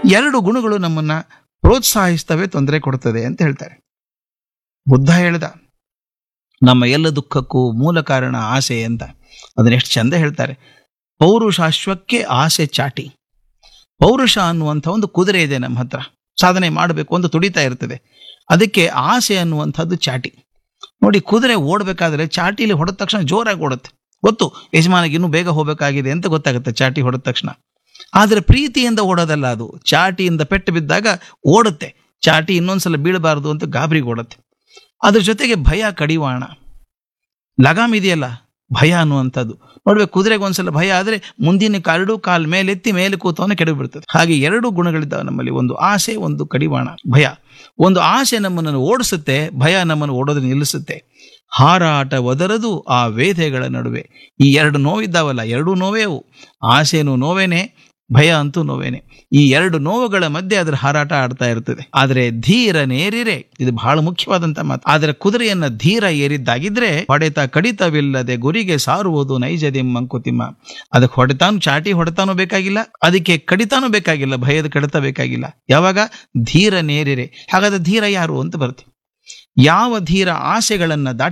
ಎರಡು ಗುಣಗಳು ನಮ್ಮನ್ನ ಪ್ರೋತ್ಸಾಹಿಸ್ತವೆ ತೊಂದರೆ ಕೊಡ್ತದೆ ಅಂತ ಹೇಳ್ತಾರೆ ಬುದ್ಧ ಹೇಳ್ದ ನಮ್ಮ ಎಲ್ಲ ದುಃಖಕ್ಕೂ ಮೂಲ ಕಾರಣ ಆಸೆ ಅಂತ ಅದನ್ನ ಎಷ್ಟು ಚಂದ ಹೇಳ್ತಾರೆ ಪೌರುಷಾಶ್ವಕ್ಕೆ ಆಸೆ ಚಾಟಿ ಪೌರುಷ ಅನ್ನುವಂಥ ಒಂದು ಕುದುರೆ ಇದೆ ನಮ್ಮ ಹತ್ರ ಸಾಧನೆ ಮಾಡಬೇಕು ಅಂತ ತುಡಿತಾ ಇರ್ತದೆ ಅದಕ್ಕೆ ಆಸೆ ಅನ್ನುವಂಥದ್ದು ಚಾಟಿ ನೋಡಿ ಕುದುರೆ ಓಡಬೇಕಾದ್ರೆ ಚಾಟಿಲಿ ಹೊಡೆದ ತಕ್ಷಣ ಜೋರಾಗಿ ಓಡುತ್ತೆ ಗೊತ್ತು ಯಜಮಾನಿಗೆ ಇನ್ನೂ ಬೇಗ ಹೋಗಬೇಕಾಗಿದೆ ಅಂತ ಗೊತ್ತಾಗುತ್ತೆ ಚಾಟಿ ಹೊಡೆದ ತಕ್ಷಣ ಆದರೆ ಪ್ರೀತಿಯಿಂದ ಓಡೋದಲ್ಲ ಅದು ಚಾಟಿಯಿಂದ ಪೆಟ್ಟು ಬಿದ್ದಾಗ ಓಡುತ್ತೆ ಚಾಟಿ ಇನ್ನೊಂದ್ಸಲ ಬೀಳಬಾರದು ಅಂತ ಗಾಬರಿಗೆ ಓಡುತ್ತೆ ಅದ್ರ ಜೊತೆಗೆ ಭಯ ಕಡಿವಾಣ ಲಗಾಮ್ ಇದೆಯಲ್ಲ ಭಯ ಅನ್ನುವಂಥದ್ದು ನೋಡ್ಬೇಕು ಕುದುರೆಗೆ ಒಂದ್ಸಲ ಭಯ ಆದರೆ ಮುಂದಿನ ಕಾಲ್ಡು ಕಾಲ್ ಮೇಲೆತ್ತಿ ಮೇಲೆ ಕೂತವನ್ನ ಕೆಡವಿ ಬಿಡ್ತದೆ ಹಾಗೆ ಎರಡು ಗುಣಗಳಿದ್ದಾವೆ ನಮ್ಮಲ್ಲಿ ಒಂದು ಆಸೆ ಒಂದು ಕಡಿವಾಣ ಭಯ ಒಂದು ಆಸೆ ನಮ್ಮನ್ನು ಓಡಿಸುತ್ತೆ ಭಯ ನಮ್ಮನ್ನು ಓಡೋದನ್ನ ನಿಲ್ಲಿಸುತ್ತೆ ಹಾರಾಟ ಒದರದು ಆ ವೇದೆಗಳ ನಡುವೆ ಈ ಎರಡು ನೋವಿದ್ದಾವಲ್ಲ ಎರಡೂ ನೋವೇ ಅವು ಆಸೆನೂ ನೋವೇನೆ ಭಯ ಅಂತೂ ನೋವೇನೆ ಈ ಎರಡು ನೋವುಗಳ ಮಧ್ಯೆ ಅದರ ಹಾರಾಟ ಆಡ್ತಾ ಇರ್ತದೆ ಆದರೆ ಧೀರ ನೇರಿರೆ ಇದು ಬಹಳ ಮುಖ್ಯವಾದಂತ ಮಾತು ಆದರೆ ಕುದುರೆಯನ್ನ ಧೀರ ಏರಿದ್ದಾಗಿದ್ರೆ ಹೊಡೆತ ಕಡಿತವಿಲ್ಲದೆ ಗುರಿಗೆ ಸಾರುವುದು ನೈಜದಿಂ ಮಂಕುತಿಮ್ಮ ಅದಕ್ಕೆ ಹೊಡೆತಾನು ಚಾಟಿ ಹೊಡೆತಾನು ಬೇಕಾಗಿಲ್ಲ ಅದಕ್ಕೆ ಕಡಿತಾನು ಬೇಕಾಗಿಲ್ಲ ಭಯದ ಕಡಿತ ಬೇಕಾಗಿಲ್ಲ ಯಾವಾಗ ಧೀರ ನೇರಿರೆ ಹಾಗಾದ್ರೆ ಧೀರ ಯಾರು ಅಂತ ಬರ್ತೀವಿ ಯಾವ ಧೀರ ಆಸೆಗಳನ್ನ ದಾಟಿ